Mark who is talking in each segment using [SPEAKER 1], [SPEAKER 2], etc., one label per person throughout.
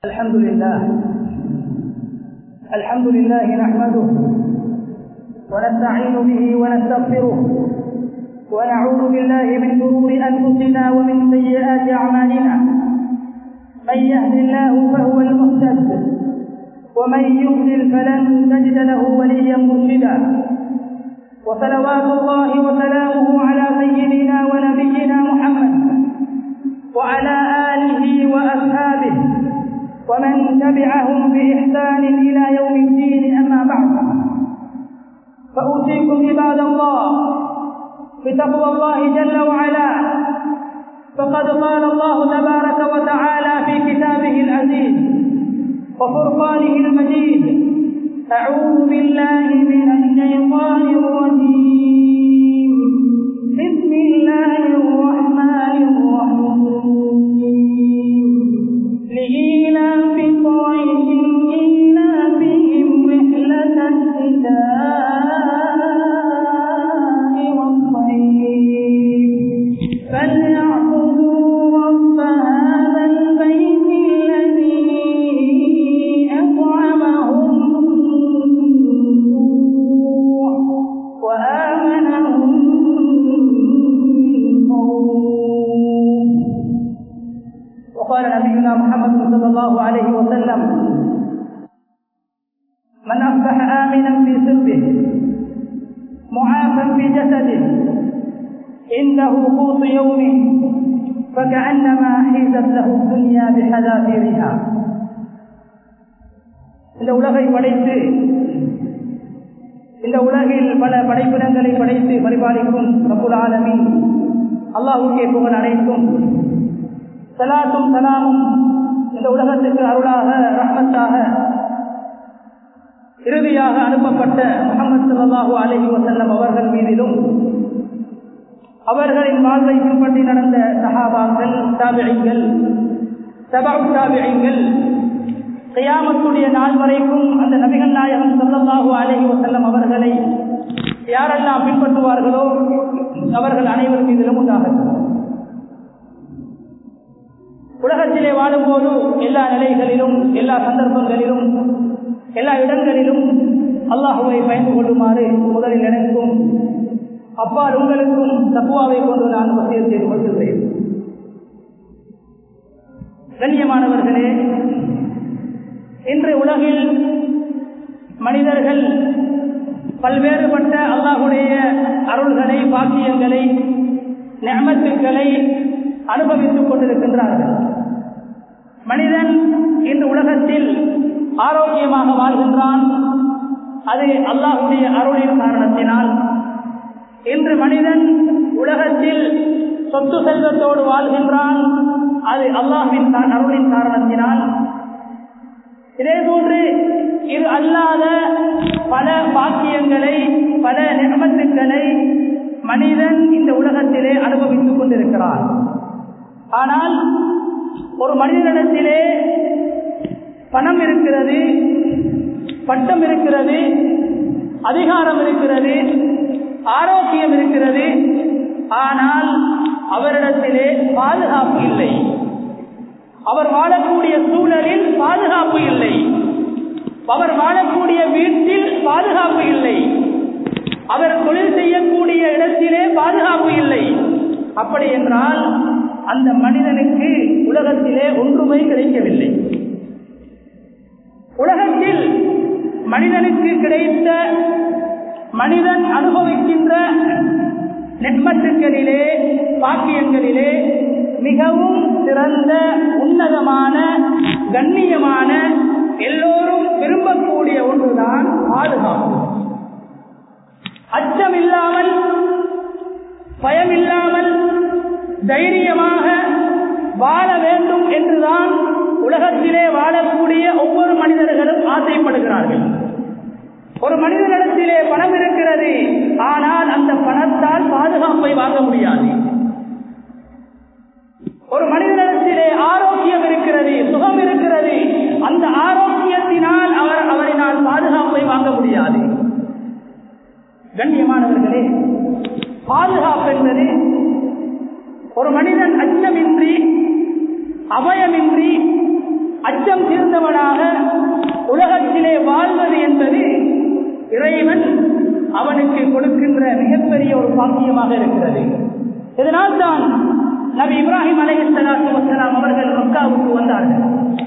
[SPEAKER 1] الحمد لله الحمد لله نحمده ونستعين به ونستغفره ونعوذ بالله من شرور انفسنا ومن سيئات اعمالنا من يهد الله فهو المهتد ومن يضلل فلن تجد له وليا مرشدا وصلوات الله وسلامه على سيدنا ونبينا محمد وعلى اله واصحابه ومن تبعهم بإحسان إلى يوم الدين أما بعد فأوصيكم عباد الله بتقوى الله جل وعلا فقد قال الله تبارك وتعالى في كتابه العزيز وفرقانه المجيد أعوذ بالله من الشيطان الرجيم بسم الله الرحمن الرحيم لإيلاف قريش إيلافهم رحلة الشتاء والصيف فليعبدوا رب هذا البيت الذي أطعمهم من جوع وآمنهم من خوف وقال نبينا محمد صلى الله عليه وسلم من أصبح آمنا في سربه معافا في جسده عنده قوت يومه فكأنما حيزت له الدنيا بحذافيرها இந்த உலகை படைத்து இந்த உலகில் பல படைப்பிடங்களை படைத்து பரிபாலிக்கும் ரபுல் ஆலமி அல்லாஹுக்கே புகழ் அனைத்தும் சலாத்தும் சலாமும் இந்த உலகத்திற்கு அருளாக ரஹ்மத்தாக இறுதியாக அனுப்பப்பட்ட முகமது சல்லாஹூ அலஹி வசல்லம் அவர்கள் மீதிலும் அவர்களின் வாழ்வை பின்பற்றி நடந்த சஹாபாக்கள் தாபியங்கள் சபா தாபியங்கள் கையாமத்துடைய நாள் வரைக்கும் அந்த நபிகள் நாயகம் சல்லல்லாஹூ அலஹி வசல்லம் அவர்களை யாரெல்லாம் பின்பற்றுவார்களோ அவர்கள் அனைவர் மீதிலும் உண்டாகட்டும் உலகத்திலே வாழும்போது எல்லா நிலைகளிலும் எல்லா சந்தர்ப்பங்களிலும் எல்லா இடங்களிலும் அல்லாஹுவை பயந்து கொள்ளுமாறு முதலில் எனக்கும் அப்பால் உங்களுக்கும் தப்புவாவை கொண்டு நான் வசியம் செய்து கொள்கிறேன் கண்ணியமானவர்களே இன்று உலகில் மனிதர்கள் பல்வேறுபட்ட அல்லாஹுடைய அருள்களை பாக்கியங்களை நியமத்துக்களை அனுபவித்துக் கொண்டிருக்கின்றார்கள் மனிதன் இன்று உலகத்தில் ஆரோக்கியமாக வாழ்கின்றான் அது அல்லாஹுடைய அருளின் காரணத்தினால் இன்று மனிதன் உலகத்தில் சொத்து செல்வத்தோடு வாழ்கின்றான் அது அல்லாஹின் அருளின் காரணத்தினால் இதே போன்று இது அல்லாத பல பாக்கியங்களை பல நியமத்துக்களை மனிதன் இந்த உலகத்திலே அனுபவித்துக் கொண்டிருக்கிறார் ஆனால் ஒரு மனிதனிடத்திலே பணம் இருக்கிறது பட்டம் இருக்கிறது அதிகாரம் இருக்கிறது ஆரோக்கியம் இருக்கிறது ஆனால் அவரிடத்திலே பாதுகாப்பு இல்லை அவர் வாழக்கூடிய சூழலில் பாதுகாப்பு இல்லை அவர் வாழக்கூடிய வீட்டில் பாதுகாப்பு இல்லை அவர் தொழில் செய்யக்கூடிய இடத்திலே பாதுகாப்பு இல்லை அப்படி என்றால் அந்த மனிதனுக்கு உலகத்திலே ஒன்றுமை கிடைக்கவில்லை உலகத்தில் மனிதனுக்கு கிடைத்த மனிதன் அனுபவிக்கின்ற நெட்மத்துக்களிலே பாக்கியங்களிலே மிகவும் சிறந்த உன்னதமான கண்ணியமான எல்லோரும் விரும்பக்கூடிய ஒன்றுதான் பாதுகாப்பு அச்சம் இல்லாமல் பயமில்லாமல் தைரியமாக வாழ வேண்டும் என்றுதான் உலகத்திலே வாழக்கூடிய ஒவ்வொரு மனிதர்களும் ஆசைப்படுகிறார்கள் ஒரு மனிதனிடத்திலே பணம் இருக்கிறது ஆனால் அந்த பணத்தால் பாதுகாப்பை வாங்க முடியாது ஒரு மனிதனிடத்திலே ஆரோக்கியம் இருக்கிறது சுகம் இருக்கிறது அந்த ஆரோக்கியத்தினால் அவர் அவரினால் பாதுகாப்பை வாங்க முடியாது கண்ணியமானவர்களே பாதுகாப்பு என்பது ஒரு மனிதன் அச்சமின்றி அபயமின்றி அச்சம் தீர்ந்தவனாக உலகத்திலே வாழ்வது என்பது இறைவன் அவனுக்கு கொடுக்கின்ற மிகப்பெரிய ஒரு பாக்கியமாக இருக்கிறது இதனால் தான் நபி இப்ராஹிம் அலைஹிஸ்ஸலாத்து வஸ்ஸலாம் அவர்கள் மக்காவுக்கு வந்தார்கள்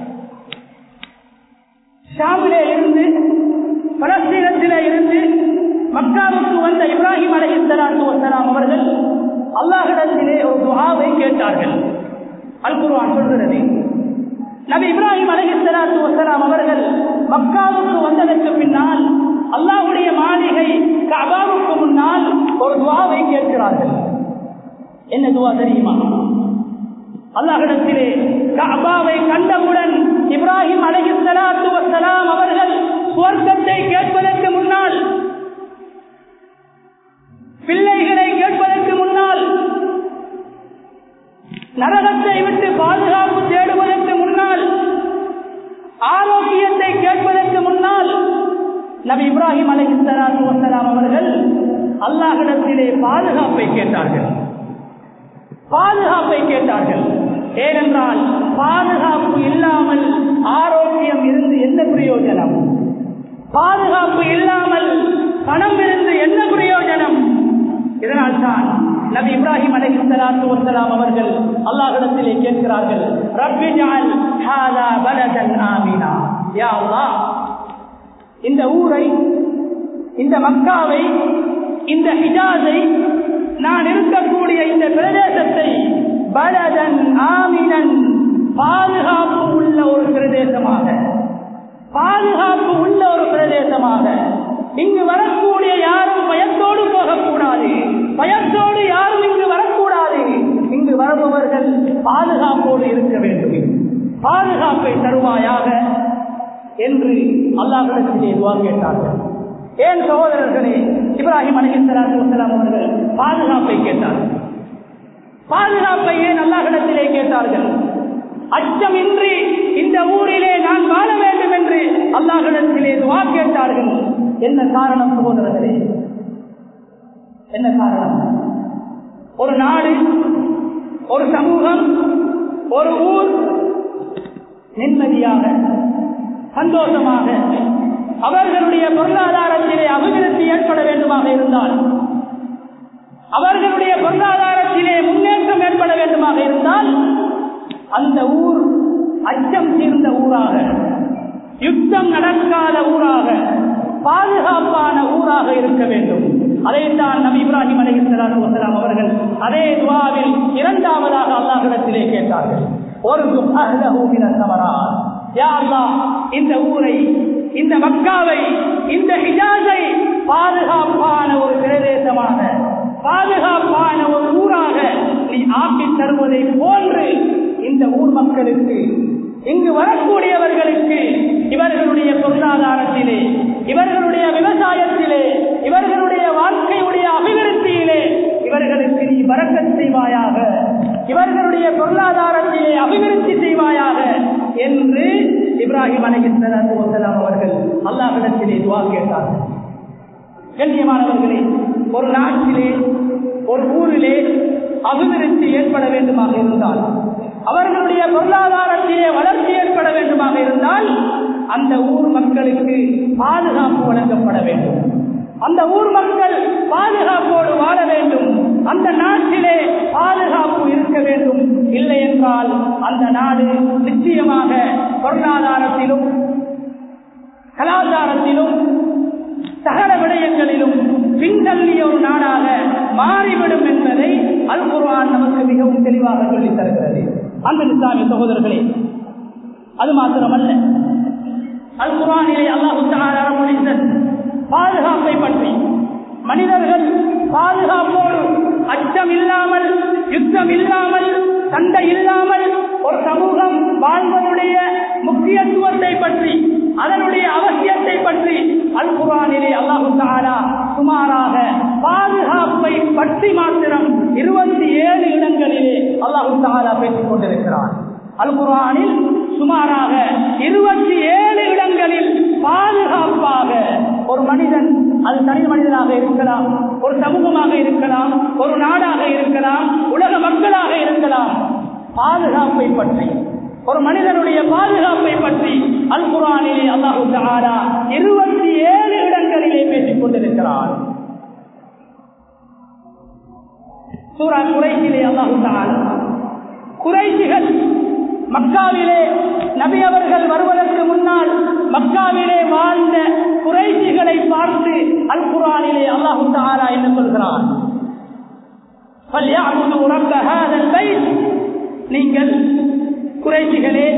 [SPEAKER 1] ஷாமிலே இருந்து பலஸ்தீனத்திலே இருந்து மக்காவுக்கு வந்த இப்ராஹிம் அலைஹிஸ்ஸலாத்து வஸ்ஸலாம் அவர்கள் அல்லாஹிடத்திலே ஒரு துஆவை கேட்டார்கள் அல் குர்ஆன் சொல்கிறது நபி இப்ராஹிம் அலைஹிஸ்ஸலாத்து வஸ்ஸலாம் அவர்கள் மக்காவுக்கு வந்ததற்கு பின்னால் அல்லாஹ்வுடைய மாளிகை கஅபாவுக்கு முன்னால் ஒரு துஆவை கேட்கிறார்கள் என்ன துவா தெரியுமா அல்லாஹிடத்திலே கஅபாவை கண்டவுடன் இப்ராஹிம் அலைஹிஸ்ஸலாத்து வஸ்ஸலாம் அவர்கள் சுவர்க்கத்தை கேட்பதற்கு முன்னால் பிள்ளைகளை கேட்பதற்கு முன்னால் நரகத்தை விட்டு பாதுகாப்பு தேடுவதற்கு முன்னால் ஆரோக்கியத்தை கேட்பதற்கு முன்னால் நபி இப்ராஹிம் அலைஹிஸ்ஸலாத்து வஸ்ஸலாம் அவர்கள் அல்லாஹிடத்திலே பாதுகாப்பை கேட்டார்கள் பாதுகாப்பை கேட்டார்கள் ஏனென்றால் பாதுகாப்பு இல்லாமல் ஆரோக்கியம் இருந்து என்ன பிரயோஜனம் பாதுகாப்பு இல்லாமல் பணம் இருந்து என்ன பிரயோஜனம் இதனால் தான் நபி இப்ராஹிம் அலைஹிஸ்ஸலாத்து வஸ்ஸலாம் அவர்கள் அல்லாஹ்விடத்திலே கேட்கிறார்கள் ரப்பி ஜஅல் ஹாதா பலதன் ஆமினா யா அல்லாஹ் இந்த ஊரை இந்த மக்காவை இந்த ஹிஜாஸை நான் இருக்கக்கூடிய இந்த பிரதேசத்தை பலதன் ஆமினன் பாதுகாப்பு உள்ள ஒரு பிரதேசமாக பாதுகாப்பு உள்ள ஒரு பிரதேசமாக இங்கு வரக்கூடிய யாரும் பயத்தோடு போகக்கூடாது பயத்தோடு யாரும் இங்கு வரக்கூடாது இங்கு வருபவர்கள் பாதுகாப்போடு இருக்க வேண்டும் பாதுகாப்பை தருவாயாக என்று அல்லாஹிடத்திலே துவா கேட்டார்கள் ஏன் சகோதரர்களே இப்ராஹிம் அலிஹலாத்து வசலாம் அவர்கள் பாதுகாப்பை கேட்டார்கள் பாதுகாப்பை ஏன் அல்லாஹிடத்திலே கேட்டார்கள் அச்சமின்றி இந்த ஊரிலே நான் வாழ வேண்டும் என்று அல்லாஹிடத்திலே துவா கேட்டார்கள் என்ன காரணம் சகோதரர்களே என்ன காரணம் ஒரு நாடு ஒரு சமூகம் ஒரு ஊர் நிம்மதியாக சந்தோஷமாக அவர்களுடைய பொருளாதாரத்திலே அபிவிருத்தி ஏற்பட வேண்டுமாக இருந்தால் அவர்களுடைய பொருளாதாரத்திலே முன்னேற்றம் ஏற்பட வேண்டுமாக இருந்தால் அந்த ஊர் அச்சம் தீர்ந்த ஊராக யுத்தம் நடக்காத ஊராக பாதுகாப்பான ஊராக இருக்க வேண்டும் அதைத்தான் நபி இப்ராஹிம் அலிஹலாத்து வசலாம் அவர்கள் அதே துவாவில் இரண்டாவதாக அல்லாஹிடத்திலே கேட்டார்கள் ஒரு இந்த ஊரை இந்த மக்காவை இந்த ஹிஜாஸை பாதுகாப்பான ஒரு பிரதேசமாக பாதுகாப்பான ஒரு ஊராக நீ ஆக்கி தருவதை போன்று இந்த ஊர் மக்களுக்கு இங்கு வரக்கூடியவர்களுக்கு இவர்களுடைய பொருளாதாரத்திலே இவர்களுடைய விவசாயத்திலே இவர்களுடைய வாழ்க்கையுடைய அபிவிருத்தியிலே இவர்களுக்கு நீ வரக்கச் செய்வாயாக இவர்களுடைய பொருளாதாரத்திலே அபிவிருத்தி செய்வாயாக என்று இப்ராஹிம் அலைஹிஸ்ஸலாத்து வஸலாம் அவர்கள் அல்லாஹ்விடத்திலே துவா கேட்டார்கள் கண்ணியமானவர்களே ஒரு நாட்டிலே ஒரு ஊரிலே அபிவிருத்தி ஏற்பட வேண்டுமாக இருந்தால் அவர்களுடைய பொருளாதாரத்திலே வளர்ச்சி ஏற்பட வேண்டுமாக இருந்தால் அந்த ஊர் மக்களுக்கு பாதுகாப்பு வழங்கப்பட வேண்டும் அந்த ஊர் மக்கள் பாதுகாப்போடு வாழ வேண்டும் அந்த நாட்டிலே பாதுகாப்பு இருக்க வேண்டும் இல்லை என்றால் அந்த நாடு நிச்சயமாக பொருளாதாரத்திலும் கலாச்சாரத்திலும் சகல விடயங்களிலும் பின்தள்ளிய ஒரு நாடாக மாறிவிடும் என்பதை அல் குர்ஆன் நமக்கு மிகவும் தெளிவாக சொல்லித் தருகிறது அந்த இஸ்லாமிய சகோதரர்களே அது மாத்திரமல்ல அல் குர்ஆனிலே அல்லாஹு பாதுகாப்பை பற்றி மனிதர்கள் பாதுகாப்போடு அச்சம் இல்லாமல் யுத்தம் இல்லாமல் சண்டை இல்லாமல் ஒரு சமூகம் வாழ்வதனுடைய முக்கியத்துவத்தை பற்றி அதனுடைய அவசியத்தை பற்றி அல் குரானிலே அல்லாஹு தாலா சுமாராக பாதுகாப்பை பற்றி மாத்திரம் இருபத்தி ஏழு இடங்களிலே அல்லாஹு தாலா பேசிக் கொண்டிருக்கிறார் அல் குரானில் சுமாராக இருபத்தி ஏழு இடங்களில் பாதுகாப்பாக ஒரு மனிதன் அது தனி மனிதனாக இருக்கலாம் ஒரு சமூகமாக இருக்கலாம் ஒரு நாடாக இருக்கலாம் உலக மக்களாக இருக்கலாம் பாதுகாப்பை பற்றி ஒரு மனிதனுடைய பாதுகாப்பை பற்றி அல் குரானிலே அல்லாஹு தாரா இருபத்தி ஏழு இடங்களிலே பேசிக் கொண்டிருக்கிறார் சூரா குறைசிலே அல்லாஹு தாரா குறைசிகள் மக்காவிலே நபி அவர்கள் வருவதற்கு முன்னால் மக்காவிலே வாழ்ந்த குறைசிகளை பார்த்து அல் குரானிலே அல்லாஹு தாரா என்ன சொல்கிறான் நீங்கள் குறைசிகளே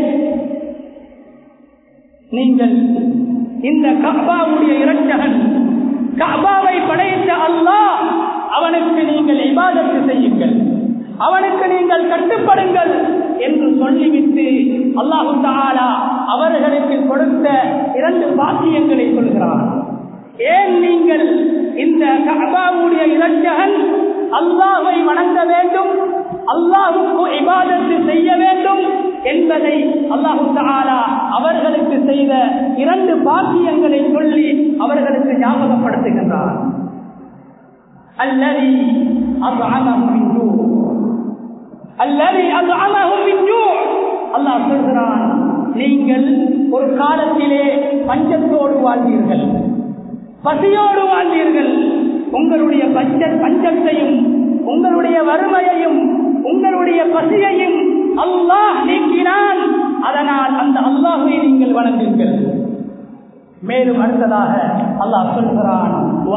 [SPEAKER 1] நீங்கள் இந்த கபாவுடைய இரட்சகன் கபாவை படைத்த அல்லாஹ் அவனுக்கு நீங்கள் இபாதத்து செய்யுங்கள் அவனுக்கு நீங்கள் கட்டுப்படுங்கள் என்று சொல்லிவிட்டு அல்லாஹு தாலா அவர்களுக்கு கொடுத்த இரண்டு பாக்கியங்களை சொல்கிறார் ஏன் நீங்கள் இந்த கபாவுடைய இரட்சகன் அல்லாஹை வணங்க வேண்டும் அல்லாஹுக்கு இபாதத்து செய்ய வேண்டும் என்பதை அல்லாஹு தாலா அவர்களுக்கு செய்த இரண்டு பாக்கியங்களை சொல்லி அவர்களுக்கு ஞாபகப்படுத்துகின்றார் அல்லது அல்லது அல்லாஹ் சொல்கிறான் நீங்கள் ஒரு காலத்திலே பஞ்சத்தோடு வாழ்ந்தீர்கள் பசியோடு வாழ்ந்தீர்கள் உங்களுடைய பஞ்ச பஞ்சத்தையும் உங்களுடைய வறுமையையும் உங்களுடைய பசியையும் அல்லாஹ் நீக்கினான் அதனால் அந்த அல்லாஹை நீங்கள் வணங்குங்கள் மேலும் அடுத்ததாக அல்லாஹ் சொல்கிறான்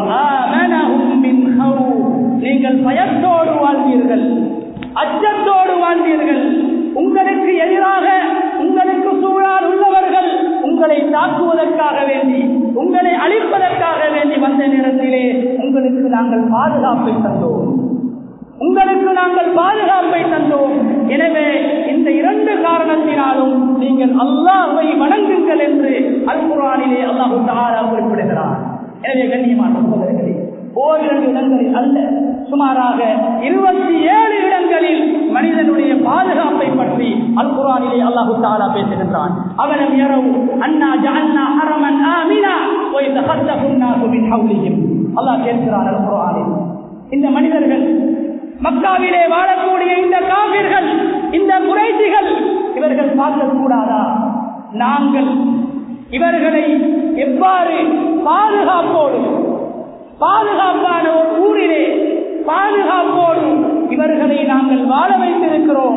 [SPEAKER 1] நீங்கள் பயத்தோடு வாழ்வீர்கள் அச்சத்தோடு வாழ்வீர்கள் உங்களுக்கு எதிராக உங்களுக்கு சூழால் உள்ளவர்கள் உங்களை தாக்குவதற்காக வேண்டி உங்களை அழிப்பதற்காக வேண்டி வந்த நேரத்திலே உங்களுக்கு நாங்கள் பாதுகாப்பை தந்தோம் உங்களுக்கு நாங்கள் பாதுகாப்பை தந்தோம் எனவே இந்த இரண்டு காரணத்தினாலும் நீங்கள் அல்லாஹை வணங்குங்கள் என்று அல் குரானிலே அல்லாஹு தாரா குறிப்பிடுகிறார் எனவே கண்ணியமான சகோதரர்களே ஓரிரண்டு இடங்களில் அல்ல சுமாராக இருபத்தி ஏழு இடங்களில் மனிதனுடைய பாதுகாப்பை பற்றி அல் குரானிலே அல்லாஹு தாலா பேசுகின்றான் அவனம் இரவு அண்ணா ஜஅன்னா ஹரமன் ஆமினா ஒய் தகத்தகும் நாசு மின் ஹவுலிஹிம் அல்லாஹ் கேட்கிறான் அல் குரானில் இந்த மனிதர்கள் மக்காவிலே வாழக்கூடிய இந்த காவிர்கள் இந்த குறைசிகள் இவர்கள் பார்க்கக்கூடாதா நாங்கள் இவர்களை எவ்வாறு பாதுகாப்போடு பாதுகாப்பான ஒரு ஊரிலே பாதுகாப்போடு இவர்களை நாங்கள் வாழ வைத்திருக்கிறோம்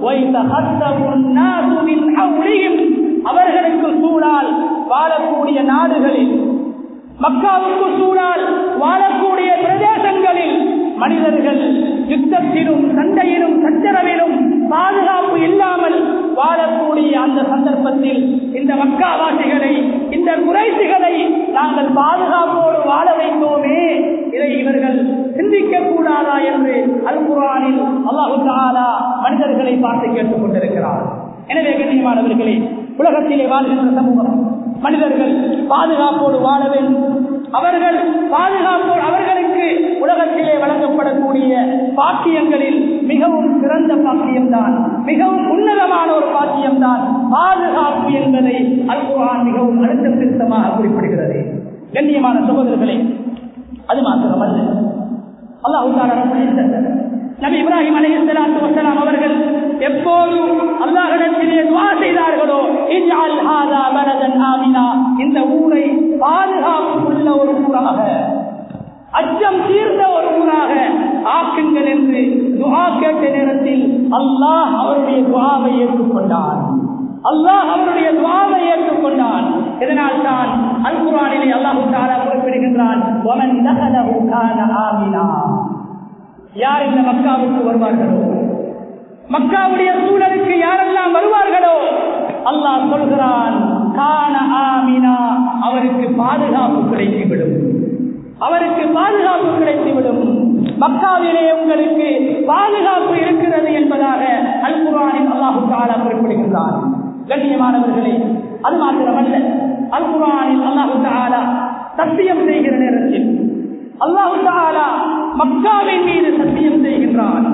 [SPEAKER 1] அவர்களுக்கு சூழால் வாழக்கூடிய நாடுகளில் மக்காவுக்கு சூழால் வாழக்கூடிய பிரதேசங்களில் மனிதர்கள் யுத்தத்திலும் சண்டையிலும் சச்சரவிலும் பாதுகாப்பு இல்லாமல் வாழக்கூடிய அந்த சந்தர்ப்பத்தில் இந்த மக்காவாசிகளை இந்த குறைசிகளை நாங்கள் பாதுகாப்போடு வாழ வைத்தோமே இதை இவர்கள் சிந்திக்க கூடாதா என்று அல் குரானில் அல்லாஹு தாலா மனிதர்களை பார்த்து கேட்டுக் கொண்டிருக்கிறார் எனவே கண்ணியமானவர்களே உலகத்திலே வாழ்கின்ற சமூகம் மனிதர்கள் பாதுகாப்போடு வாழ வேண்டும் அவர்கள் பாதுகாப்போடு அவர்களுக்கு உலகத்திலே வழங்கப்படக்கூடிய பாக்கியங்களில் மிகவும் சிறந்த பாக்கியம்தான் மிகவும் உன்னதமான ஒரு பாக்கியம்தான் பாதுகாப்பு என்பதை அல்குரான் மிகவும் அழுத்த திருத்தமாக குறிப்பிடுகிறது கண்ணியமான சகோதரர்களே அது மாத்திரமல்ல அல்லாஹு நபி இப்ராஹிம் அலி இஸ்லாத்து வசலாம் அவர்கள் எப்போதும் அல்லாஹிடத்திலே துவா செய்தார்களோ இஜ்அல் ஹாதா பலதன் ஆமினா இந்த ஊரை பாதுகாப்பு உள்ள ஒரு ஊராக அச்சம் தீர்ந்த ஒரு ஊராக ஆக்குங்கள் என்று துவா கேட்ட நேரத்தில் அல்லாஹ் அவருடைய துவாவை ஏற்றுக்கொண்டார் அல்லாஹ் அவருடைய துவாவை ஏற்றுக்கொண்டான் இதனால் தான் அல் குரானிலே அல்லாஹு தாரா குறிப்பிடுகின்றான் ஒமன் தகலஹு கான ஆமினா யார் இந்த மக்காவுக்கு வருவார்களோ மக்காவுடைய சூழலுக்கு யாரெல்லாம் வருவார்களோ அல்லாஹ் சொல்கிறான் கான ஆமினா அவருக்கு பாதுகாப்பு கிடைத்துவிடும் அவருக்கு பாதுகாப்பு கிடைத்துவிடும் மக்காவிலே உங்களுக்கு பாதுகாப்பு இருக்கிறது என்பதாக அல் குரானில் அல்லாஹு தாலா குறிப்பிடுகின்றான் கண்ணியமானவர்களே அது மாத்திரமல்ல அல் குரானில் அல்லாஹு தாலா சத்தியம் செய்கிற நேரத்தில் அல்லாஹு தாலா மக்காவின் மீது சத்தியம் செய்கின்றான்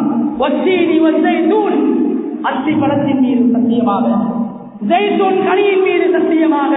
[SPEAKER 1] அத்தி பழத்தின் மீது சத்தியமாக ஜெய்தூன் கனியின் மீது சத்தியமாக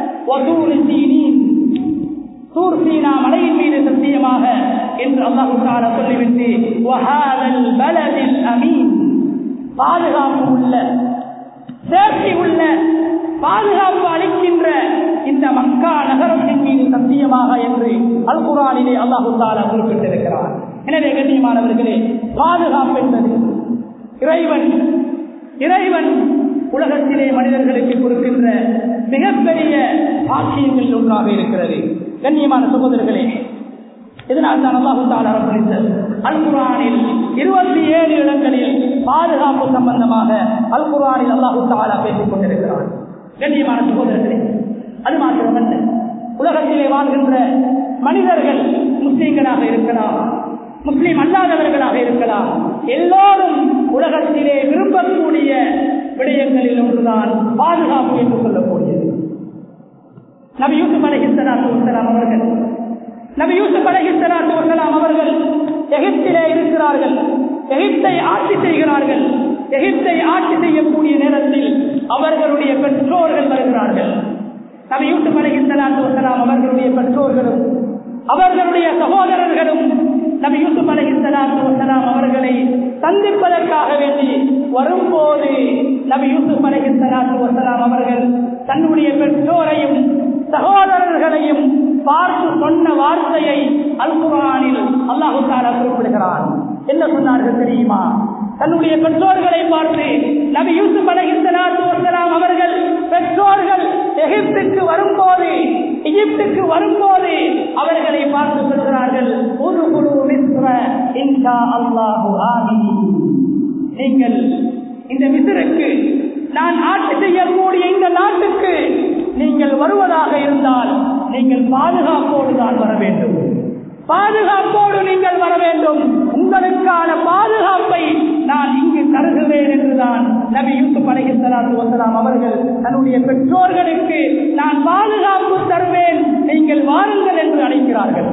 [SPEAKER 1] சூர் சீனா மலையின் மீது சத்தியமாக என்று அல்லாஹு தாலா சொல்லிவிட்டு பாதுகாப்பு உள்ள சேஃப்டி உள்ள பாதுகாப்பு அளிக்கின்ற இந்த மக்கா நகரத்தின் மீது சத்தியமாக என்று அல் குரானிலே அல்லாஹு தாலா குறிப்பிட்டிருக்கிறார் எனவே கண்ணியமானவர்களே பாதுகாப்பு என்பது இறைவன் இறைவன் உலகத்திலே மனிதர்களுக்கு கொடுக்கின்ற மிகப்பெரிய ஆட்சியங்கள் ஒன்றாக இருக்கிறது கண்ணியமான சகோதரர்களே இதனால் தான் அல்லாஹு தாலா அல் குரானில் இருபத்தி ஏழு இடங்களில் பாதுகாப்பு சம்பந்தமாக அல் குரானில் அல்லாஹு தாலா பேசிக் கொண்டிருக்கிறார் கண்ணியமான சகோதரர்களே அது மாத்திரமல்ல உலகத்திலே வாழ்கின்ற மனிதர்கள் முஸ்லீம்களாக இருக்கலாம் முஸ்லீம் அல்லாதவர்களாக இருக்கலாம் எல்லோரும் உலகத்திலே விரும்பக்கூடிய விடயங்களில் ஒன்றுதான் பாதுகாப்பு என்று சொல்லக்கூடியது நபி யூசுப் அலஹிஸ்லாத்து வசலாம் அவர்கள் நபி யூசுப் அலஹிஸ்லாத்து வசலாம் அவர்கள் எகிப்திலே இருக்கிறார்கள் எகிப்தை ஆட்சி செய்கிறார்கள் எகிப்தை ஆட்சி செய்யக்கூடிய நேரத்தில் அவர்களுடைய பெற்றோர்கள் வருகிறார்கள் நபி யூசுப் அலஹிஸ்லாத்து வசலாம் அவர்களுடைய பெற்றோர்களும் அவர்களுடைய சகோதரர்களும் நபி யூசுப் அலஹிஸ்லாத்து வசலாம் அவர்களை சந்திப்பதற்காக வேண்டி வரும்போது நபி யூசுப் அலஹிஸ்லாத்து வசலாம் அவர்கள் தன்னுடைய பெற்றோரையும் சகோதரர்களையும் பார்த்து சொன்ன வார்த்தையை அல் குரானில் அல்லாஹு தாலா குறிப்பிடுகிறான் என்ன சொன்னார்கள் தெரியுமா தன்னுடைய பெற்றோர்களை பார்த்து நபி யூசுப் அலஹிஸ்லாத்து வசலாம் அவர்கள் பெற்றோர்கள் எகிப்துக்கு வரும்போது எகிப்துக்கு வரும்போது அவர்களை பார்த்து சொல்கிறார்கள் ஒரு குழு மிஸ்ர இன்ஷா அல்லாஹு ஆமி நீங்கள் இந்த மிசிற்கு நான் ஆட்சி செய்யக்கூடிய இந்த நாட்டுக்கு நீங்கள் வருவதாக இருந்தால் நீங்கள் பாதுகாப்போடு தான் வர வேண்டும் பாதுகாப்போடு நீங்கள் வர வேண்டும் உங்களுக்கான பாதுகாப்பை நான் இங்கு கருதுவேன் என்றுதான் நபி யூசுப் அலைஹிஸ்ஸலாத்து வஸலாம் அவர்கள் தன்னுடைய பெற்றோர்களுக்கு நான் பாதுகாப்பு தருவேன் நீங்கள் வாருங்கள் என்று அழைக்கிறார்கள்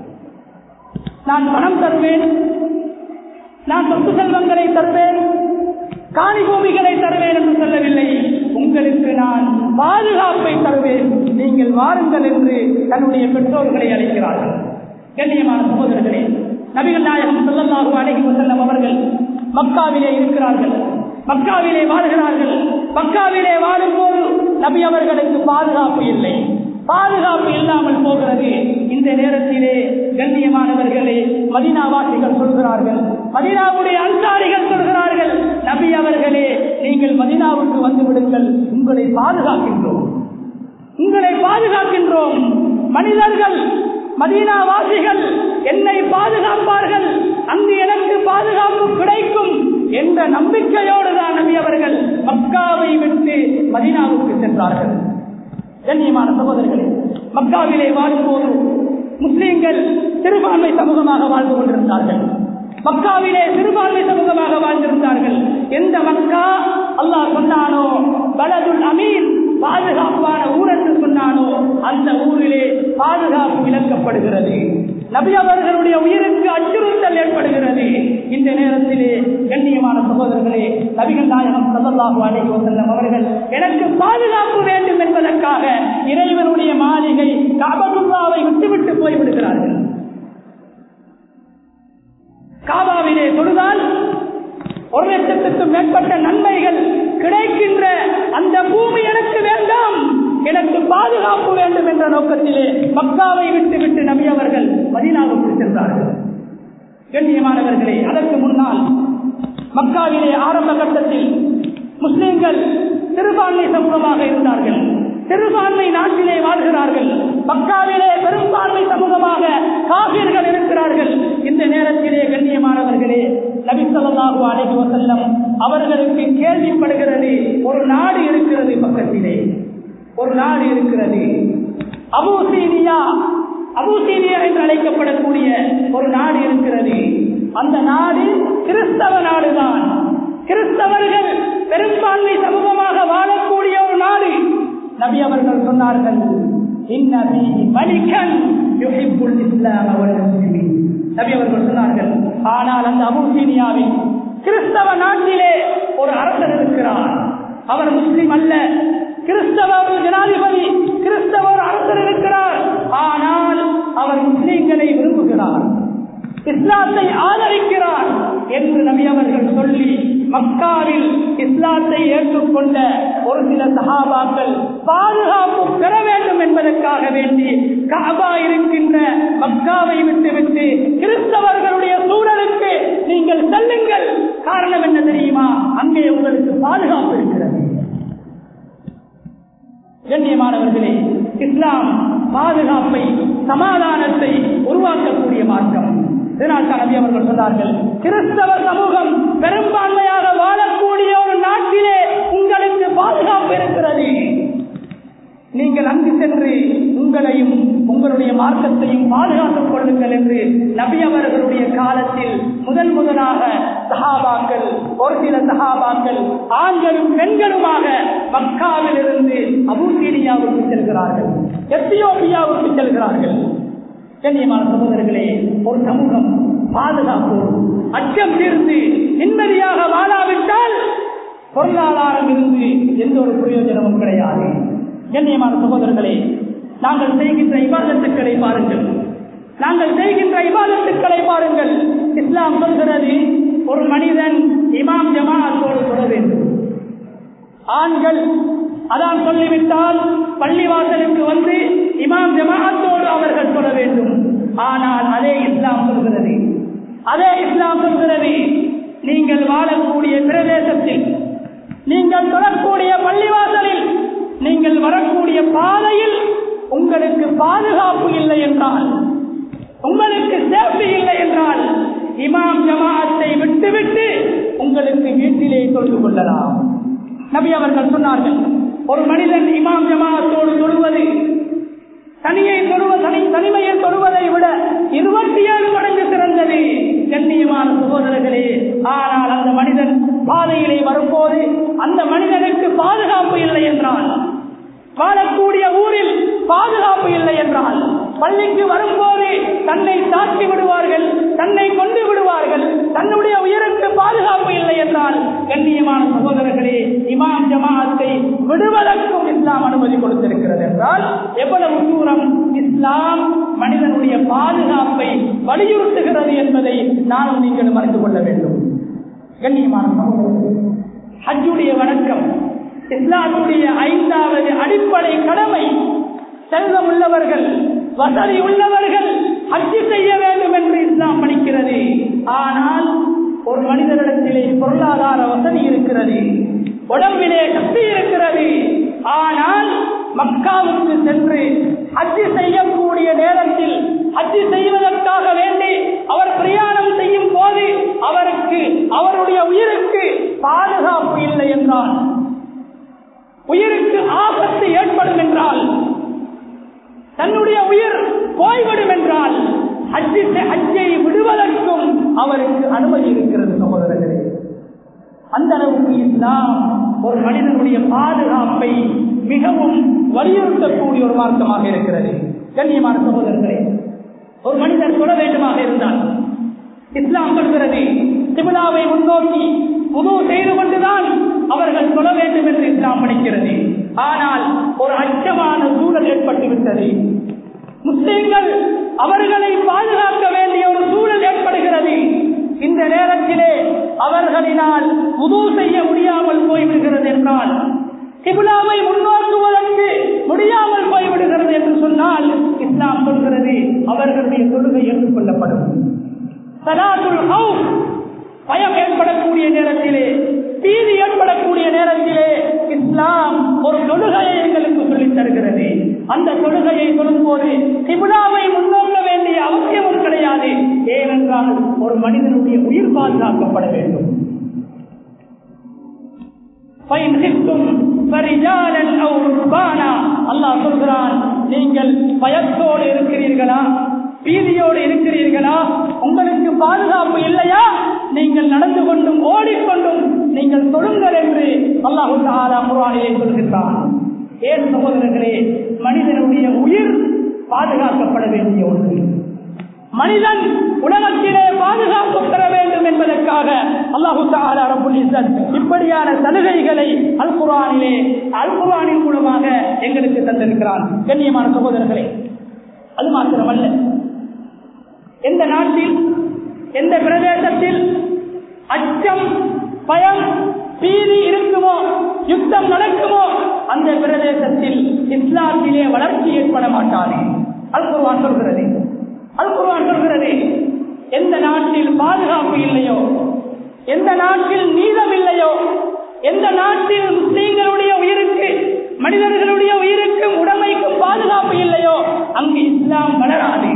[SPEAKER 1] நான் பணம் தருவேன் நான் சொத்து செல்வங்களை தருவேன் காணி பூமிகளை தருவேன் என்று சொல்லவில்லை உங்களுக்கு நான் பாதுகாப்பை தருவேன் நீங்கள் வாருங்கள் என்று தன்னுடைய பெற்றோர்களை அழைக்கிறார்கள் கண்ணியமான சகோதரர்களே நபிகள் நாயகம் சொல்லல்லாஹு அலைஹி வஸல்லம் அவர்கள் மக்காவிலே இருக்கிறார்கள் மக்காவிலே வாழ்கிறார்கள் மக்காவிலே வாழும்போது நபி அவர்களுக்கு பாதுகாப்பு இல்லை பாதுகாப்பு இல்லாமல் போகிறது இந்த நேரத்திலே கண்ணியமானவர்களே மதினாவாசிகள் சொல்கிறார்கள் மதினாவுடைய அன்சாரிகள் சொல்கிறார்கள் நபி அவர்களே நீங்கள் மதினாவுக்கு வந்து விடுங்கள் உங்களை பாதுகாக்கின்றோம் உங்களை பாதுகாக்கின்றோம் மனிதர்கள் மதீனாவாசிகள் என்னை பாதுகாப்பார்கள் அங்கு எனக்கு பாதுகாப்பு கிடைக்கும் என்ற நம்பிக்கையோடு தான் நபி அவர்கள் மக்காவை விட்டு மதீனாவுக்கு சென்றார்கள் கண்ணியமான சகோதரர்களே மக்காவிலே வாழும்போது முஸ்லீம்கள் சிறுபான்மை சமூகமாக வாழ்ந்து கொண்டிருந்தார்கள் மக்காவிலே சிறுபான்மை சமூகமாக வாழ்ந்திருந்தார்கள் எந்த மக்கா அல்லாஹ் சொன்னானோ பலதுல் அமீன் பாதுகாப்பான ஊர் என்று சொன்னானோ அந்த ஊரிலே பாதுகாப்பு விளக்கப்படுகிறது நபி அவர்களுடைய உயிருக்கு அச்சுறுத்தல் ஏற்படுகிறது இந்த நேரத்திலே கண்ணியமான சகோதரர்களே நபிகள் நாயகம் சல்லல்லாஹு அலைஹி வஸல்லம் அவர்கள் எனக்கு பாதுகாப்பு வேண்டும் என்பதற்காக இறைவனுடைய மாளிகை காபத்துல்லாவை விட்டுவிட்டு போய்விடுகிறார்கள் காபாவிலே தொழுதால் ஒரு லட்சத்துக்கும் மேற்பட்ட நன்மைகள் கிடைக்கின்ற அந்த பூமி எனக்கு வேண்டாம் எனக்கு பாதுகாப்பு வேண்டும் என்ற நோக்கத்திலே மக்காவை விட்டு விட்டு நபி அவர்கள் மதினாவுக்கு சென்றார்கள் கண்ணியமானவர்களே அதற்கு முன்னால் மக்காவிலே ஆரம்ப கட்டத்தில் முஸ்லிம்கள் சிறுபான்மை சமூகமாக இருந்தார்கள் சிறுபான்மை நாட்டிலே வாழ்கிறார்கள் மக்காவிலே பெரும்பான்மை சமூகமாக காவியர்கள் இருக்கிறார்கள் இந்த நேரத்திலே கண்ணியமானவர்களே நபிசல்லாஹு அலைஹி வசல்லம் அவர்களுக்கு கேள்விப்படுகிறது ஒரு நாடு இருக்கிறது பக்கத்திலே ஒரு நாடு இருக்கிறது அபூசீனியா அபூசீனியா என்று அழைக்கப்படக்கூடிய ஒரு நாடு இருக்கிறது அந்த நாடு கிறிஸ்தவ நாடுதான் கிறிஸ்தவர்கள் பெரும்பான்மை சமூகமாக வாழக்கூடிய ஒரு நாடு நபி அவர்கள் சொன்னார்கள் நபி அவர்கள் சொன்னார்கள் ஆனால் அந்த அபூசீனியாவில் கிறிஸ்தவ நாட்டிலே ஒரு அரசர் இருக்கிறார் அவர் முஸ்லிம் அல்ல கிறிஸ்தவ ஒரு ஜனாதிபதி கிறிஸ்தவ ஒரு அரசர் இருக்கிறார் ஆனால் அவர் முஸ்லிம்களை விரும்புகிறார் இஸ்லாத்தை ஆதரிக்கிறார் என்று நபி அவர்கள் சொல்லி மக்காவில் இஸ்லாத்தை ஏற்றுக்கொண்ட ஒரு சில சகாபாக்கள் பாதுகாப்பு பெற வேண்டும் என்பதற்காக வேண்டி காபா இருக்கின்ற மக்காவை விட்டுவிட்டு கிறிஸ்தவர்களுடைய சூழலுக்கு நீங்கள் செல்லுங்கள் காரணம் என்ன தெரியுமா அங்கே உங்களுக்கு பாதுகாப்பு இருக்கிறது கண்ணியமானவர்களே இஸ்லாம் பாதுகாப்பை சமாதானத்தை உருவாக்கக்கூடிய மார்க்கம் இதனால் தான் நபி அவர்கள் சொன்னார்கள் கிறிஸ்தவ சமூகம் பெரும்பான்மையாக வாழக்கூடிய ஒரு நாட்டிலே உங்களுக்கு பாதுகாப்பு இருக்கிறது நீங்கள் அங்கு சென்று உங்களையும் உங்களுடைய மார்க்கத்தையும் பாதுகாத்துக் கொள்ளுங்கள் என்று நபி அவர்களுடைய காலத்தில் முதன் முதலாக சஹாபாக்கள் ஒரு சில சஹாபாக்கள் ஆண்களும் பெண்களுமாக மக்காவில் இருந்து அபூசீனியாவுக்கு செல்கிறார்கள் எத்தியோப்பியாவுக்கு செல்கிறார்கள் கண்ணியமான சகோதரர்களே ஒரு சமூகம் பாதுகாப்போடு அச்சம் தீர்ந்து நிம்மதியாக வாழாவிட்டால் பொருளாதாரம் இருந்து எந்த ஒரு பிரயோஜனமும் கிடையாது கண்ணியமான சகோதரர்களே நாங்கள் செய்கின்ற இபாதத்துக்களை பாருங்கள் நாங்கள் செய்கின்ற இபாதத்துக்களை பாருங்கள் இஸ்லாம் சொல்கிறது ஒரு மனிதன் இமாம் ஜமாத்தோடு தொட வேண்டும் ஆண்கள் அதான் சொல்லிவிட்டால் பள்ளிவாசலுக்கு வந்து இமாம் ஜமாத்தோடு அவர்கள் தொட வேண்டும் ஆனால் அதே இஸ்லாம் சொல்கிறது அதே இஸ்லாம் சொல்கிறது நீங்கள் வாழக்கூடிய பிரதேசத்தில் நீங்கள் தொடரக்கூடிய பள்ளிவாசலில் நீங்கள் வரக்கூடிய பாதையில் உங்களுக்கு பாதுகாப்பு இல்லை என்றால் உங்களுக்கு சேஃப்டி இல்லை என்றால் இமாம் ஜமாஅத்தை விட்டுவிட்டு உங்களுக்கு வீட்டிலே தொழுது கொள்ளலாம் நபி அவர்கள் சொன்னார்கள் ஒரு மனிதன் இமாம் ஜமாஅத்தோடு தொழுவது தனியை தொழுவ தனி தனிமையில் தொழுவதை விட இருபத்தி ஏழு மடங்கு சிறந்தது கண்ணியமான சகோதரர்களே ஆனால் அந்த மனிதன் பாதையிலே வரும்போது அந்த மனிதனுக்கு பாதுகாப்பு இல்லை என்றால் வாழக்கூடிய ஊரில் பாதுகாப்பு இல்லை என்றால் பள்ளிக்கு வரும்போது தன்னை தாக்கி விடுவார்கள் தன்னை கொண்டு விடுவார்கள் தன்னுடைய உயிருக்கு பாதுகாப்பு இல்லை என்றால் கண்ணியமான சகோதரர்களே இமாம் ஜமாஅத்தை விடுவதற்கும் இஸ்லாம் அனுமதி கொடுத்திருக்கிறது என்றால் எவ்வளவு தூரம் இஸ்லாம் மனிதனுடைய பாதுகாப்பை வலியுறுத்துகிறது என்பதை நானும் நீங்கள் மறைந்து கொள்ள வேண்டும் கண்ணியமான சகோதரர்களே ஹஜ்ஜுடைய வணக்கம் இஸ்லாமுடைய ஐந்தாவது அடிப்படை கடமை செல்வம் உள்ளவர்கள் வசதி உள்ளவர்கள் ஹஜ்ஜு செய்ய வேண்டும் என்று இஸ்லாம் படிக்கிறது ஆனால் ஒரு மனிதனிடத்திலே பொருளாதார வசதி இருக்கிறது உடம்பிலே சக்தி இருக்கிறது ஆனால் மக்காவுக்கு சென்று ஹஜ்ஜு செய்யக்கூடிய நேரத்தில் ஹஜ்ஜு செய்வதற்காக வேண்டி அவர் பிரயாணம் செய்யும் போது அவருக்கு அவருடைய உயிருக்கு பாதுகாப்பு இல்லை என்றால் உயிருக்கு ஆபத்து ஏற்படும் என்றால் தன்னுடைய உயிர் போய்விடும் என்றால் ஹஜ்ஜை விடுவதற்கும் அவருக்கு அனுமதி இருக்கிறது சகோதரர்களே அந்த அளவுக்கு இஸ்லாம் ஒரு மனிதனுடைய பாதுகாப்பை மிகவும் வலியுறுத்தக்கூடிய ஒரு மார்க்கமாக இருக்கிறது கண்ணியமான சகோதரர்களே ஒரு மனிதர் தொட வேண்டுமாக இருந்தால் இஸ்லாம் சொல்கிறது திமிழாவை முன்னோக்கி புது செய்து கொண்டுதான் அவர்கள் தொட வேண்டும் என்று இஸ்லாம் படிக்கிறது ஆனால் ஒரு அச்சமான சூழல் ஏற்பட்டு விட்டது முஸ்லிம்கள் அவர்களை பாதுகாக்க வேண்டிய ஒரு சூழல் ஏற்படுகிறது இந்த நேரத்திலே அவர்களினால் உது செய்ய முடியாமல் போய்விடுகிறது என்றால் கிபிலாவை முன்னோக்குவதற்கு முடியாமல் போய்விடுகிறது என்று சொன்னால் இஸ்லாம் சொல்கிறது அவர்களுடைய தொழுகை ஏற்றுக்கொள்ளப்படும் சலாத்துல் ஹவுஸ் பயம் ஏற்படக்கூடிய நேரத்திலே பீதி ஏற்படக்கூடிய நேரத்திலே இஸ்லாம் ஒரு தொழுகையை எங்களுக்கு சொல்லித் தருகிறது அந்த தொழுகையை சொல்லும்போது திபுலாவை முன்னோக்க வேண்டிய அவசியமும் கிடையாது ஏனென்றால் ஒரு மனிதனுடைய உயிர் பாதுகாக்கப்பட வேண்டும் அல்லாஹ் சொல்கிறான் நீங்கள் பயத்தோடு இருக்கிறீர்களா பீதியோடு இருக்கிறீர்களா உங்களுக்கு பாதுகாப்பு இல்லையா நீங்கள் நடந்து கொண்டும் ஓடிக்கொண்டும் நீங்கள் தொழுங்கள் என்று அல்லாஹு தாலா குரானிலே சொல்கின்றான் ஏன் சகோதரர்களே மனிதனுடைய உயிர் பாதுகாக்கப்பட வேண்டிய ஒன்று மனிதன் உலகத்திலே பாதுகாப்பு பெற வேண்டும் என்பதற்காக அல்லாஹு தாலா ரபுல் இப்படியான சலுகைகளை அல் குரானிலே அல் குரானின் மூலமாக எங்களுக்கு தந்திருக்கிறான் கண்ணியமான சகோதரர்களே அது மாத்திரமல்ல எந்த நாட்டில் எந்த பிரதேசத்தில் அச்சம் பயம் பீதி இருக்குமோ யுத்தம் நடக்குமோ அந்த பிரதேசத்தில் இஸ்லாத்திலே வளர்ச்சி ஏற்பட மாட்டாது அல் குர்ஆன் சொல்கிறது அல் குர்ஆன் சொல்கிறது எந்த நாட்டில் பாதுகாப்பு இல்லையோ எந்த நாட்டில் நீதம் இல்லையோ எந்த நாட்டில் முஸ்லீம்களுடைய உயிருக்கு மனிதர்களுடைய உயிருக்கும் உடமைக்கும் பாதுகாப்பு இல்லையோ அங்கு இஸ்லாம் வளராது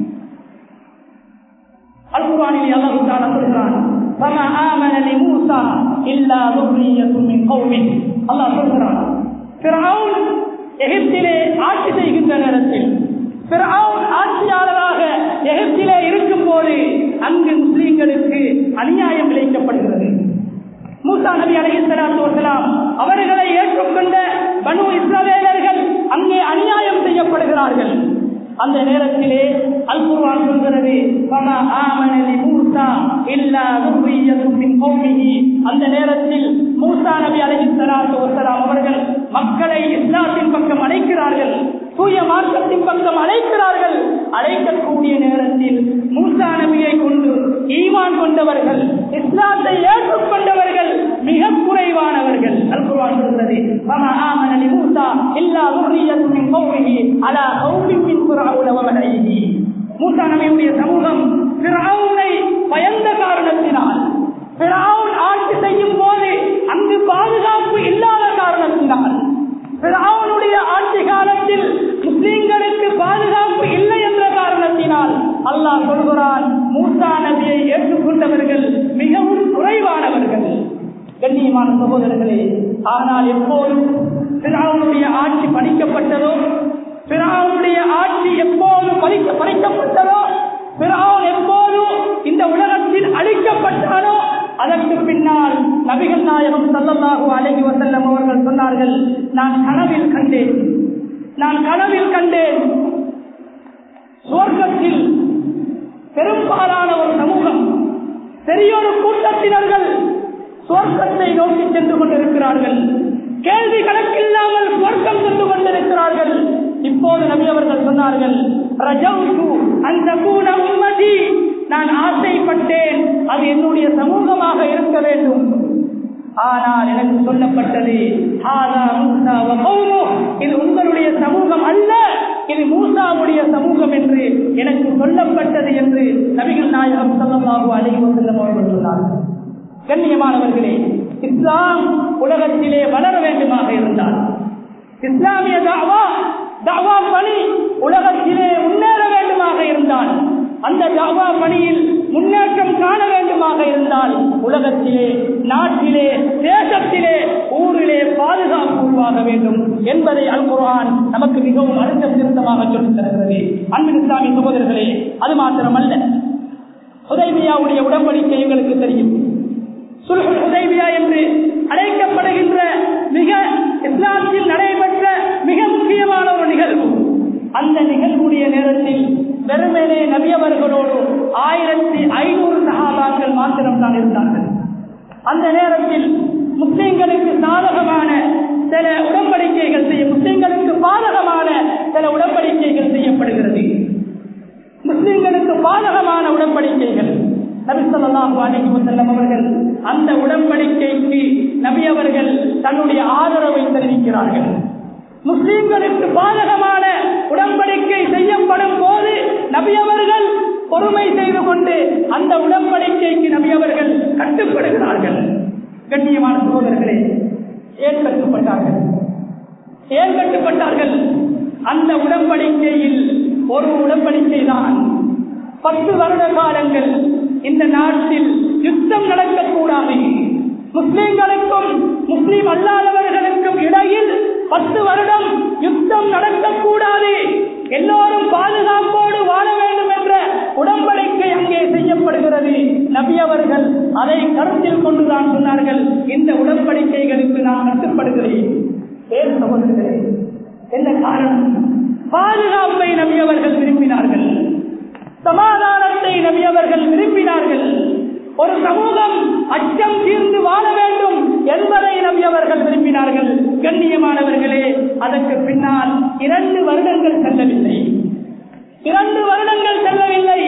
[SPEAKER 1] அல்குரானில் அல்லாஹ் தஆலா சொல்றான் فما آمن لموسى إلا ذرية من قومه அல்லாஹ் சொல்றான் ஃபிரௌன் எகிப்திலே ஆட்சி செய்கின்ற நேரத்தில் ஃபிரௌன் ஆட்சியாளராக எகிப்திலே இருக்கும் போது அங்கு முஸ்லிம்களுக்கு அநியாயம் விளைவிக்கப்படுகிறது மூசா நபி அலைஹிஸ்ஸலாத்து வஸலாம் அவர்களை ஏற்றுக்கொண்ட பனு இஸ்ரவேலர்கள் அங்கே அநியாயம் செய்யப்படுகிறார்கள் அந்த நேரத்திலே அல் குர்ஆன் சொல்கிறது ஃபமா ஆமன லி மூசா இல்லா ذُرِّيَّةٌ மின் கௌமிஹி அந்த நேரத்தில் மூசா நபி அலைஹிஸ்ஸலாத்து வஸலாம் அவர்கள் மக்களை இஸ்லாத்தின் பக்கம் அழைக்கிறார்கள் தூய மார்க்கத்தின் பக்கம் அழைக்கிறார்கள் அழைக்கக்கூடிய நேரத்தில் மூசா நபியை கொண்டு ஈமான் கொண்டவர்கள் இஸ்லாத்தை ஏற்றுக்கொண்டவர்கள் மிக குறைவானவர்கள் அல் குர்ஆன் சொல்கிறது ஃபமா ஆமன லி மூசா இல்லா ذُرِّيَّةٌ மின் கௌமிஹி அலா கௌமின் மின் ஃபிர்அவுன வ மலஇஹி மூசா நபியுடைய சமூகம் ஃபிர்அவுனை பயந்த காரணத்தினால் ஃபிர்அவுன் ஆட்சி செய்யும் போது அங்கு பாதுகாப்பு இல்லாத காரணத்தினால் ஃபிர்அவுனுடைய ஆட்சி காலத்தில் முஸ்லிம்களுக்கு பாதுகாப்பு இல்லை என்ற காரணத்தினால் அல்லாஹ் சொல்கிறான் மூசா நபியை ஏற்றுக்கொண்டவர்கள் மிகவும் குறைவானவர்கள் கண்ணியமான சகோதரர்களே ஆனால் எப்போதும் பிராவுடைய ஆட்சி படிக்கப்பட்டதோ பிராவுடைய ஆட்சி எப்போது பறிக்க பறிக்கப்பட்டதோ பிராவன் எப்போதும் இந்த உலகத்தில் அழிக்கப்பட்டானோ அதற்கு பின்னால் நபிகள் நாயகம் சல்லல்லாஹு அலைஹி வஸல்லம் அவர்கள் சொன்னார்கள் நான் கனவில் கண்டேன் நான் கனவில் கண்டேன் சுவர்க்கத்தில் பெரும்பாலான ஒரு சமூகம் பெரியொரு கூட்டத்தினர்கள் சுவர்க்கத்தை நோக்கி சென்று கொண்டிருக்கிறார்கள் கேள்வி கணக்கில்லாமல் சுவர்க்கம் சென்று கொண்டிருக்கிறார்கள் இப்போது நபி அவர்கள் சொன்னார்கள் ரஜவுது அந்த கூன உம்மதி நான் ஆசைப்பட்டேன் அது என்னுடைய சமூகமாக இருக்க வேண்டும் ஆனால் எனக்கு சொல்லப்பட்டது "ஹாதா மூசா வ கௌமு." இது உங்களுடைய சமூகம் அல்ல இது மூசாவுடைய சமூகம் என்று எனக்கு சொல்லப்பட்டது என்று நபிகள் நாயகம் ஸல்லல்லாஹு அலைஹி வஸல்லம் அவர்கள் சொன்னார்கள் கண்ணியமானவர்களே இஸ்லாம் உலகத்திலே வளர வேண்டுமாக இருந்தால் இஸ்லாமிய தாவா தாவா பணி உலகத்திலே முன்னேற வேண்டுமாக இருந்தால் அந்த தாவா பணியில் முன்னேற்றம் காண வேண்டுமாக இருந்தால் உலகத்திலே நாட்டிலே தேசத்திலே ஊரிலே பாதுகாப்பு உருவாக வேண்டும் என்பதை அல் குர்ஆன் நமக்கு மிகவும் அழுத்த திருத்தமாக சொல்லித் தருகிறது அன்பின் இஸ்லாமிய சகோதரர்களே அது மாத்திரமல்ல ஹுதைபியாவுடைய உடன்படிக்கை எங்களுக்கு தெரியும் சுல்ஹுல் ஹுதைபியா என்று அழைக்கப்படுகின்ற மிக இஸ்லாத்தில் நடைபெற்ற மிக முக்கியமான ஒரு நிகழ்வு அந்த நிகழ்வுடைய நேரத்தில் வெறுமனே நபியவர்களோடு ஆயிரத்தி ஐநூறு சகாபாக்கள் மாத்திரம் தான் இருந்தார்கள் அந்த நேரத்தில் முஸ்லிம்களுக்கு சாதகமான சில உடன்படிக்கைகள் செய்ய முஸ்லிம்களுக்கு பாதகமான சில உடன்படிக்கைகள் செய்யப்படுகிறது முஸ்லிம்களுக்கு பாதகமான உடன்படிக்கைகள் நபி ஸல்லல்லாஹு அலைஹி வஸல்லம் அவர்கள் அந்த உடன்படிக்கைக்கு நபி அவர்கள் தன்னுடைய ஆதரவை தெரிவிக்கிறார்கள் முஸ்லிம்களுக்கு பாதகமான உடன்படிக்கை செய்யப்படும் போது நபி அவர்கள் பொறுமை செய்து கொண்டு அந்த உடன்படிக்கைக்கு நபி அவர்கள் கட்டுப்படுகிறார்கள் கண்ணியமான சகோதரர்களே ஏன் கட்டுப்பட்டார்கள் ஏன் கட்டுப்பட்டார்கள் அந்த உடன்படிக்கையில் ஒரு உடன்படிக்கை தான் பத்து வருட காலங்கள் இந்த நாட்டில் யுத்தம் நடக்கக்கூடாது முஸ்லிம்களுக்கும் முஸ்லிம் அல்லாதவர்களுக்கும் இடையில் பத்து வருடம் யுத்தம் நடக்கக்கூடாது எல்லோரும் பாதுகாப்போடு வாழ வேண்டும் என்ற உடன்படிக்கை அங்கே செய்யப்படுகிறது நபி அவர்கள் அதை கருத்தில் கொண்டுதான் சொன்னார்கள் இந்த உடன்படிக்கைகளுக்கு நான் கட்டுப்படுகிறேன் ஏன் சகோதரர்களே என்ன காரணம் பாதுகாப்பை நபி அவர்கள் விரும்பினார்கள் சமாதானத்தை நபி அவர்கள் விரும்பினார்கள் ஒரு சமூகம் அச்சம் தீர்ந்து வாழ வேண்டும் என்பதை நபி அவர்கள் விரும்பினார்கள் கண்ணியமானவர்களே அதற்கு பின்னால் இரண்டு வருடங்கள் செல்லவில்லை இரண்டு வருடங்கள் செல்லவில்லை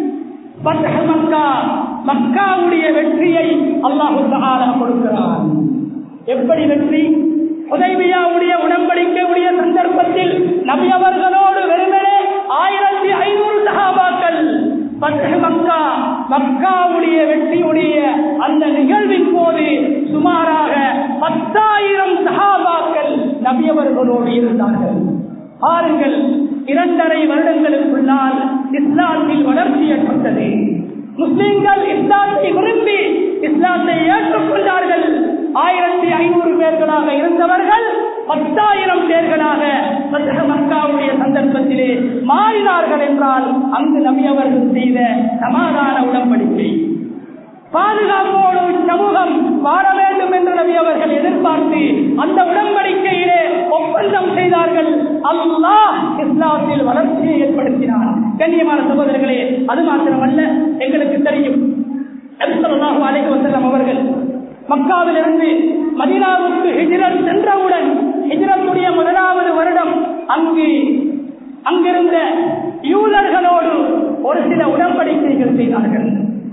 [SPEAKER 1] பத்ஹ மக்கா மக்காவுடைய வெற்றியை அல்லாஹு தஆலா கொடுக்கிறான் எப்படி வெற்றி உதவியாவுடைய உடன்படிக்கையுடைய சந்தர்ப்பத்தில் நபி அவர்களோடு வெறுமனே ஆயிரத்தி ஐநூறு சகாபாக்கள் மக்கா மக்காவுடைய வெற்றியுடைய அந்த நிகழ்வின் போது சுமாராக பத்தாயிரம் சகாபாக்கள் நபியவர்களோடு இருந்தார்கள் பாருங்கள் இரண்டரை வருடங்களுக்குள்ளால் இஸ்லாத்தில் வளர்ச்சி ஏற்பட்டது முஸ்லிம்கள் இஸ்லாத்தை விரும்பி இஸ்லாத்தை ஏற்றுக்கொண்டார்கள் ஆயிரத்தி ஐநூறு பேர்களாக இருந்தவர்கள் பத்தாயிரம் பேர்களாக மக்காவுடைய சந்தர்ப்பத்திலே மாறினார்கள் என்றால் அங்கு நபியவர்கள் செய்த சமாதான உடன்படிக்கை பாதுகாப்போடு சமூகம் வாழ வேண்டும் என்று நபி அவர்கள் எதிர்பார்த்து அந்த உடன்படிக்கையிலே ஒப்பந்தம் செய்தார்கள் அல்லாஹ் இஸ்லாத்தில் வளர்ச்சியை ஏற்படுத்தினார் கண்ணியமான சகோதரர்களே அது மாத்திரமல்ல எங்களுக்கு தெரியும் அலைஹி வஸல்லம் அவர்கள் மக்காவிலிருந்து மதீனாவுக்கு ஹிஜ்ரத் சென்றவுடன் ஹிஜ்ரத்துடைய முதலாவது வருடம் அங்கு அங்கிருந்த யூதர்களோடு ஒரு சில உடன்படிக்கைகள் செய்தார்கள்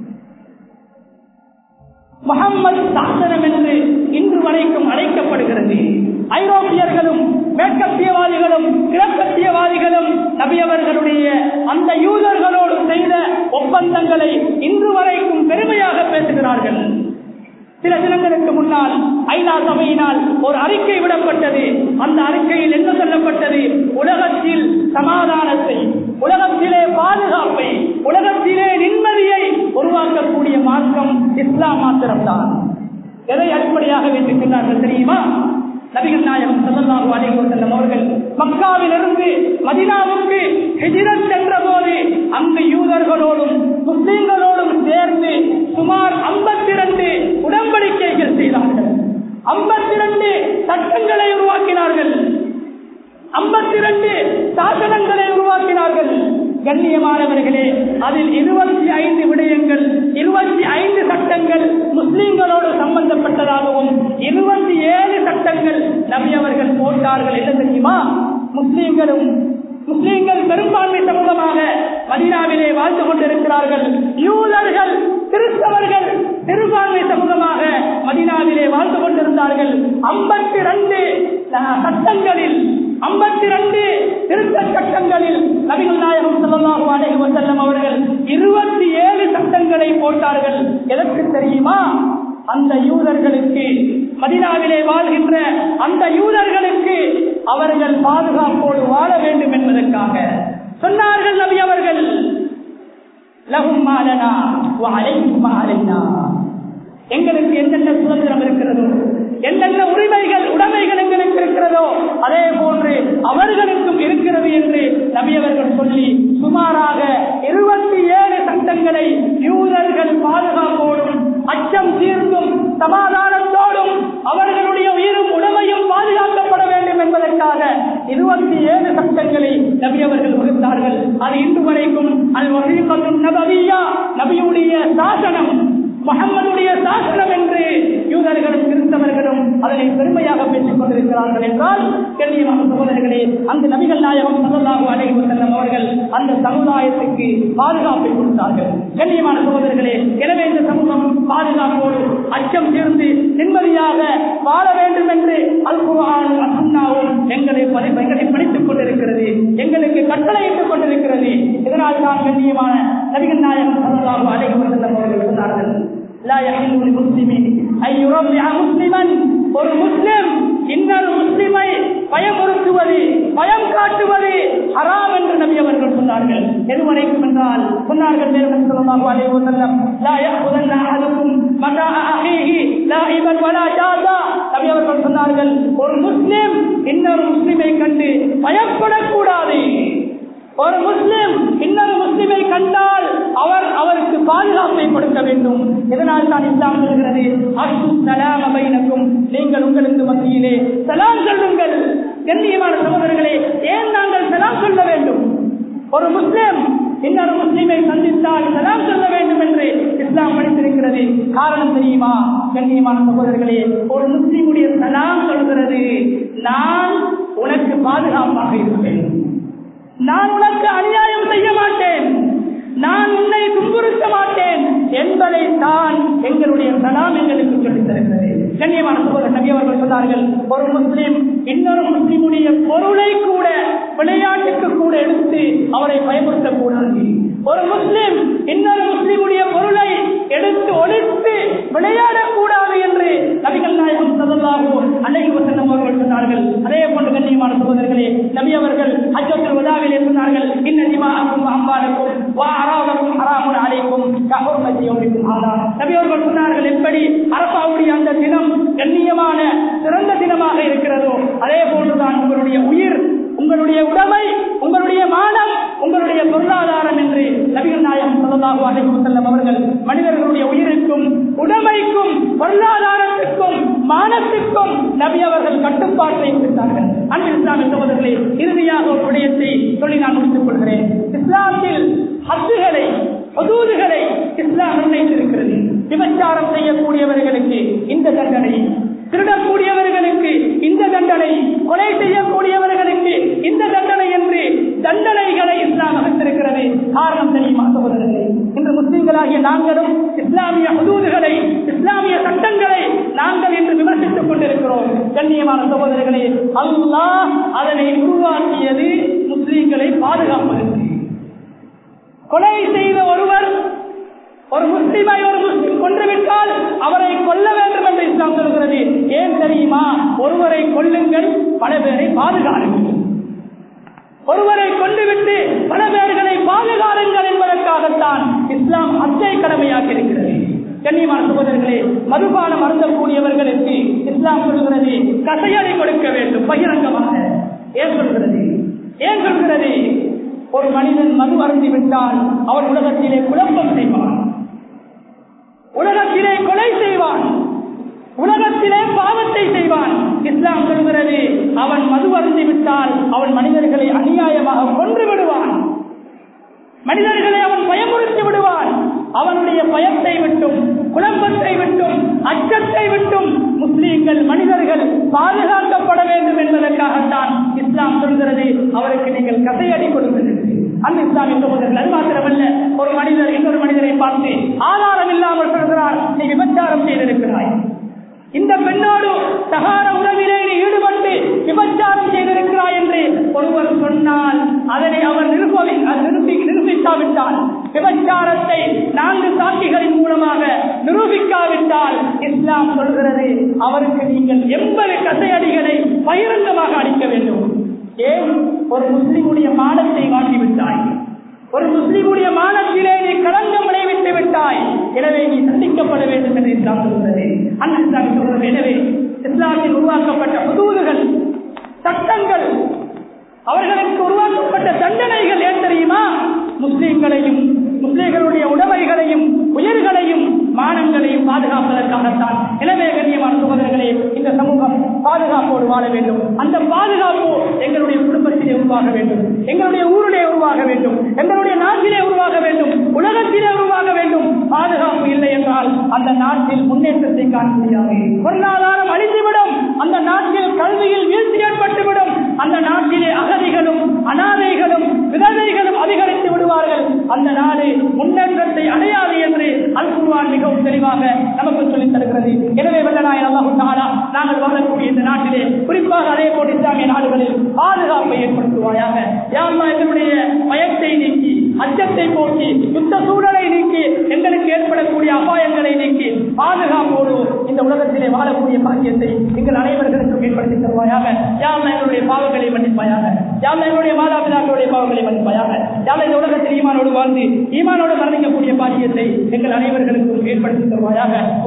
[SPEAKER 1] முகம்மது சாசனம் என்று இன்று வரைக்கும் அழைக்கப்படுகிறது ஐரோப்பியர்களும் மேற்கத்தியவாதிகளும் கிழக்கத்தியவாதிகளும் நபியவர்களுடைய அந்த யூதர்களோடு செய்த ஒப்பந்தங்களை இன்று வரைக்கும் பெருமையாக பேசுகிறார்கள் சில தினங்களுக்கு முன்னால் ஐநா சபையினால் ஒரு அறிக்கை விடப்பட்டது அந்த அறிக்கையில் என்ன சொல்லப்பட்டது உலகத்தில் சமாதானத்தை உலகத்திலே பாதுகாப்பை உலகத்திலே நிம்மதியை உருவாக்கக்கூடிய மார்க்கம் இஸ்லாம் மாத்திரம்தான் எதை அடிப்படையாக வைத்திருக்கிறார்கள் தெரியுமா நபிகள் நாயகம் சல்லல்லாஹு அலைஹி வஸல்லம் அவர்கள் மக்காவிலிருந்து மதினாவுக்கு ஹிஜ்ரத் சென்ற போது அங்கு யூதர்களோடும் முஸ்லிம்களோடும் சேர்ந்து சுமார் ஐம்பத்தி இரண்டு உடன்படிக்கைகள் செய்தார்கள் ஐம்பத்தி இரண்டு சட்டங்களை உருவாக்கினார்கள் ஐம்பத்தி இரண்டு சாசனங்களை உருவாக்கினார்கள் கண்ணியமானவர்களே அதில் இருபத்தி ஐந்து விடயங்கள் இருபத்தி ஐந்து சட்டங்கள் முஸ்லிம்களோடு சம்பந்தப்பட்டதாகவும் இருபத்தி ஏழு சட்டங்கள் நபி அவர்கள் போட்டார்கள் என்ன தெரியுமா முஸ்லிம்களும் முஸ்லிம்கள் பெரும்பான்மை சமூகமாக மதீனாவிலே வாழ்ந்து கொண்டிருக்கிறார்கள் யூதர்கள் கிறிஸ்தவர்கள் பெரும்பான்மை சமூகமாக மதீனாவிலே வாழ்ந்து கொண்டிருந்தார்கள் ஐம்பத்தி ரெண்டு சட்டங்களில் ஐம்பத்தி ரெண்டு திருத்த சட்டங்களில் நபிகள் நாயகம் சொல்லலாம் அலைஹி வஸல்லம் அவர்கள் இருபத்தி ஏழு சட்டங்களை போட்டார்கள் எதற்கு தெரியுமா அந்த யூதர்களுக்கு மதினாவிலே வாழ்கின்ற அந்த யூதர்களுக்கு அவர்கள் பாதுகாப்போடு வாழ வேண்டும் என்பதற்காக சொன்னார்கள் நபி அவர்கள் லகும் மாலனா அலைக்கும் அலைனா எங்களுக்கு என்னென்ன சுதந்திரம் இருக்கிறதோ என்னென்ன உரிமைகள் உடைமைகள் எங்களுக்கு இருக்கிறதோ அதே போன்று அவர்களுக்கும் இருக்கிறது என்று நபியவர்கள் சொல்லி சுமாராக இருபத்தி ஏழு சட்டங்களை யூதர்கள் பாதுகாப்போடும் அச்சம் தீர்ந்தும் சமாதானத்தோடும் அவர்களுடைய உயிரும் உடமையும் பாதுகாக்கப்பட வேண்டும் என்பதற்காக இருபத்தி ஏழு சட்டங்களை நபியவர்கள் வகுத்தார்கள் அது இன்று வரைக்கும் அது வசீபத்தும் நபவியா நபியுடைய சாசனம் முகம்மதுடைய சாசனம் என்று யூதர்களும் கிறிஸ்தவர்களும் அதனை பெருமையாக பேசிக் கொண்டிருக்கிறார்கள் என்றால் கண்ணியமான சகோதரர்களே அந்த நபிகள் நாயகம் சல்லாஹு அலைஹி வஸல்லம் அவர்கள் அந்த சமுதாயத்துக்கு பாதுகாப்பை கொடுத்தார்கள் கண்ணியமான சகோதரர்களே எனவே இந்த சமூகம் பாதுகாப்போடு அச்சம் தீர்ந்து நிம்மதியாக வாழ வேண்டும் என்று அல் குர்ஆனும் அசுன்னாவும் எங்களை பதி- எங்களை படித்துக் கொண்டிருக்கிறது எங்களுக்கு கட்டளையிட்டுக் கொண்டிருக்கிறது இதனால் தான் கண்ணியமான நபிகள் நாயகம் சல்லாஹு அலைஹி வஸல்லம் அவர்கள் சொன்னார்கள் لا يحل لمسلم أن يربع مسلما ஒரு முஸ்லிம் இன்னொரு முஸ்லிமை பயமுறுத்துவது பயம் காட்டுவது ஹராம் என்று நபி அவர்கள் சொன்னார்கள் எதுவரைக்கும் என்றால் சொன்னார்கள் மேலும் சொல்லமாக அலைஹி வஸல்லம் லா يأخذن أحدكم متاع أخيه لاعبا ولا جازا நபி அவர்கள் சொன்னார்கள் ஒரு முஸ்லிம் இன்னொரு முஸ்லிமை கண்டு பயப்படக்கூடாது ஒரு முஸ்லிம் இன்னொரு முஸ்லிமை கண்டால் அவர் அவருக்கு பாதுகாப்பை கொடுக்க வேண்டும் இதனால் தான் இஸ்லாம் சொல்கிறது அஷ்டு சலாம் அபைனக்கும் நீங்கள் உங்களுக்கு மத்தியிலே சலாம் சொல்லுங்கள் கண்ணியமான சகோதரர்களே ஏன் நாங்கள் சலாம் சொல்ல வேண்டும் ஒரு முஸ்லிம் இன்னொரு முஸ்லிமை சந்தித்தால் சலாம் சொல்ல வேண்டும் என்று இஸ்லாம் படித்திருக்கிறது காரணம் தெரியுமா கண்ணியமான சகோதரர்களே ஒரு முஸ்லிமுடைய சலாம் சொல்கிறது நான் உனக்கு பாதுகாப்பாக இருப்பேன் நான் உனக்கு அநியாயம் செய்ய மாட்டேன் நான் உன்னை துன்புறுத்த மாட்டேன் என்பதை தான் எங்களுடைய சலாம் எங்களுக்கு சொல்லித் தருகிறது கண்ணியமான சகோதரர் நபி அவர்கள் சொன்னார்கள் ஒரு முஸ்லிம் இன்னொரு முஸ்லிமுடைய பொருளை கூட விளையாட்டுக்கு கூட எடுத்து அவரை பயமுறுத்தக்கூடாது ஒரு முஸ்லிம் இன்னொரு முஸ்லிமுடைய பொருளை எடுத்து ஒழித்து விளையாடக்கூடாது என்று நபிகள் நாயகம் சதல்லாஹோ அன்னைக்கு வசனம் அவர்கள் சொன்னார்கள் அதே போன்று கண்ணியமான சகோதரர்களே நபி அவர்கள் அஜத்தில் உதாவிலே சொன்னார்கள் இன்ன திமாக்கும் அம்பாலுக்கும் வா அராவக்கும் ஹராமுன் அலைக்கும் கஹுர்மதி யௌமிக்கும் ஹாதா நபி அவர்கள் சொன்னார்கள் எப்படி அரபாவுடைய அந்த தினம் கண்ணியமான சிறந்த தினமாக இருக்கிறதோ அதே போன்றுதான் உங்களுடைய உயிர் உங்களுடைய உடைமை உங்களுடைய மானம் உங்களுடைய பொருளாதாரம் என்று நபிகள் நாயகம் சொல்லலாக அழைப்பு செல்லும் அவர்கள் மனிதர்களுடைய உயிருக்கும் உடைமைக்கும் பொருளாதாரத்துக்கும் மானத்துக்கும் நபி அவர்கள் கட்டுப்பாட்டை விடுத்தார்கள் அன்பு இஸ்லாமிய சகோதரர்களே இறுதியாக ஒரு விடயத்தை சொல்லி நான் முடித்துக் கொள்கிறேன் இஸ்லாமில் ஹத்துகளை ஹதூதுகளை இஸ்லாம் நிர்ணயித்திருக்கிறது விபச்சாரம் செய்யக்கூடியவர்களுக்கு இந்த தண்டனை திருடக்கூடியவர்களுக்கு இந்த தண்டனை கொலை செய்யக்கூடியவர்களுக்கு இந்த தண்டனை என்று தண்டனைகளை இஸ்லாம் அமைத்திருக்கிறது காரணம் தெரியுமா சகோதரர்களே இன்று முஸ்லிம்களாகிய நாங்களும் இஸ்லாமிய ஹதூதுகளை இஸ்லாமிய சட்டங்களை நாங்கள் இன்று விமர்சித்துக் கொண்டிருக்கிறோம் கண்ணியமான சகோதரர்களே அல்லாஹ் அதனை உருவாக்கியது முஸ்லிம்களை பாதுகாப்பதற்கு கொலை செய்த ஒருவர் ஒரு முஸ்லிமை ஒரு முஸ்லிம் கொன்றுவிட்டால் அவரை கொல்ல வேண்டும் என்று இஸ்லாம் சொல்கிறது ஏன் தெரியுமா ஒருவரை கொல்லுங்கள் பல பேரை பாதுகாருங்கள் ஒருவரை கொண்டுவிட்டு பல பேர்களை பாதுகாருங்கள் என்பதற்காகத்தான் இஸ்லாம் அச்சை கடமையாக இருக்கிறது கண்ணியமான சகோதரர்களே மதுபானம் அருந்தக்கூடியவர்களுக்கு இஸ்லாம் சொல்கிறது கசையடை கொடுக்க வேண்டும் பகிரங்கமாக ஏன் சொல்கிறது ஏன் சொல்கிறது ஒரு மனிதன் மது அருந்தி விட்டால் அவன் உலகத்திலே குழப்பம் செய்வான் உலகத்திலே கொலை செய்வான் உலகத்திலே பாவத்தை செய்வான் இஸ்லாம் சொல்கிறது அவன் மது அருந்தி விட்டால் அவன் மனிதர்களை அநியாயமாக கொன்று விடுவான் மனிதர்களை அவன் பயமுறுத்தி விடுவான் அவனுடைய பயத்தை விட்டும் குழப்பத்தை விட்டும் அச்சத்தை விட்டும் முஸ்லீம்கள் மனிதர்கள் பாதுகாக்கப்பட வேண்டும் என்பதற்காகத்தான் இஸ்லாம் சொல்கிறது அவருக்கு நீங்கள் கதையடி கொடுக்கிறது அந்த இஸ்லாமிய சகோதரர்கள் அது மாத்திரமல்ல ஒரு மனிதர் இன்னொரு மனிதரை பார்த்து ஆதாரம் இல்லாமல் சொல்கிறார் நீ விபச்சாரம் செய்திருக்கிறாய் இந்த பெண்ணோடு சகார உறவிலே நீ ஈடுபட்டு விபச்சாரம் செய்திருக்கிறாய் என்று ஒருவர் சொன்னால் அதனை அவர் நிரூபி நிரூபி நிரூபிக்காவிட்டால் விபச்சாரத்தை நான்கு சாட்சிகளின் மூலமாக நிரூபிக்காவிட்டால் இஸ்லாம் சொல்கிறது அவருக்கு நீங்கள் எண்பது கசையடிகளை பகிரங்கமாக அளிக்க வேண்டும் ஏன் ஒரு முஸ்லிமுடைய மானத்தை வாங்கிவிட்டாய் ஒரு முஸ்லிமுடைய மானத்திலே நீ களங்கம் விளைவித்து விட்டாய் எனவே நீ சந்திக்கப்பட வேண்டும் என்று இஸ்லாம் சொல்கிறது அந்த இஸ்லாம் சொல்கிறது எனவே இஸ்லாமில் உருவாக்கப்பட்ட புதூதுகள் சட்டங்கள் அவர்களுக்கு உருவாக்கப்பட்ட தண்டனைகள் ஏன் தெரியுமா முஸ்லிம்களையும் முஸ்லிம்களுடைய உடைமைகளையும் உயிர்களையும் மானங்களையும் பாதுகாப்பதற்காகத்தான் எனவே கண்ணியமான சகோதரர்களே இந்த சமூகம் பாதுகாப்போடு வாழ வேண்டும் அந்த பாதுகாப்பு எங்களுடைய குடும்பத்திலே உருவாக வேண்டும் எங்களுடைய ஊரிலே உருவாக வேண்டும் எங்களுடைய நாட்டிலே உருவாக வேண்டும் உலகத்திலே உருவாக வேண்டும் பாதுகாப்பு இல்லை என்றால் அந்த நாட்டில் முன்னேற்றத்தை காண முடியாது பொருளாதாரம் அழிந்துவிடும் அந்த நாட்டில் கல்வியில் வீழ்ச்சி ஏற்பட்டுவிடும் அந்த நாட்டிலே அகதிகளும் அனாதைகளும் விதவைகளும் அதிகரித்து விடுவார்கள் அந்த நாடு முன்னேற்றத்தை அடையாது என்று அல் குர்ஆன் மிகவும் தெளிவாக நமக்கு சொல்லித் தருகிறது எனவே வல்லநாயன் அல்லாஹு தாலா நாங்கள் வாழக்கூடிய இந்த நாட்டிலே குறிப்பாக அதே போல் இஸ்லாமிய நாடுகளில் பாதுகாப்பை ஏற்படுத்துவாயாக யாருமா எங்களுடைய பயத்தை நீக்கி அச்சத்தை போக்கி யுத்த சூழலை நீக்கி எங்களுக்கு ஏற்படக்கூடிய அபாயங்களை நீக்கி பாதுகாப்போடு இந்த உலகத்திலே வாழக்கூடிய பாக்கியத்தை எங்கள் அனைவர்களுக்கும் ஏற்படுத்தி தருவாயாக யாருமா எங்களுடைய பாவங்களை மன்னிப்பாயாக யாருமா எங்களுடைய மாதா பிதாக்களுடைய பாவங்களை மன்னிப்பாயாக யாரும் இந்த உலகத்தில் ஈமானோடு வாழ்ந்து ஈமானோடு மரணிக்கக்கூடிய பாக்கியத்தை எங்கள் அனைவர்களுக்கும் ஏற்படுத்தி தருவாயாக